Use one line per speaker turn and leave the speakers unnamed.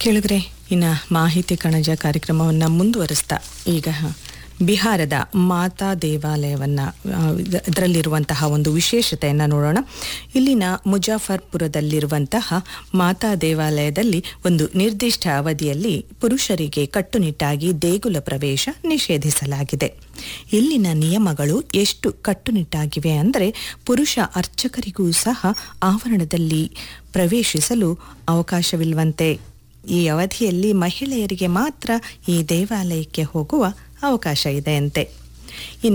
ಕೇಳಿದ್ರೆ ಇನ್ನು ಮಾಹಿತಿ ಕಣಜ ಕಾರ್ಯಕ್ರಮವನ್ನು ಮುಂದುವರಿಸ್ತಾ ಈಗ ಬಿಹಾರದ ಮಾತಾ ದೇವಾಲಯವನ್ನು ಇದರಲ್ಲಿರುವಂತಹ ಒಂದು ವಿಶೇಷತೆಯನ್ನು ನೋಡೋಣ ಇಲ್ಲಿನ ಮುಜಾಫರ್ಪುರದಲ್ಲಿರುವಂತಹ ಮಾತಾ ದೇವಾಲಯದಲ್ಲಿ ಒಂದು ನಿರ್ದಿಷ್ಟ ಅವಧಿಯಲ್ಲಿ ಪುರುಷರಿಗೆ ಕಟ್ಟುನಿಟ್ಟಾಗಿ ದೇಗುಲ ಪ್ರವೇಶ ನಿಷೇಧಿಸಲಾಗಿದೆ ಇಲ್ಲಿನ ನಿಯಮಗಳು ಎಷ್ಟು ಕಟ್ಟುನಿಟ್ಟಾಗಿವೆ ಅಂದರೆ ಪುರುಷ ಅರ್ಚಕರಿಗೂ ಸಹ ಆವರಣದಲ್ಲಿ ಪ್ರವೇಶಿಸಲು ಅವಕಾಶವಿಲ್ವಂತೆ ಈ ಅವಧಿಯಲ್ಲಿ ಮಹಿಳೆಯರಿಗೆ ಮಾತ್ರ ಈ ದೇವಾಲಯಕ್ಕೆ ಹೋಗುವ ಅವಕಾಶ ಇದೆಯಂತೆ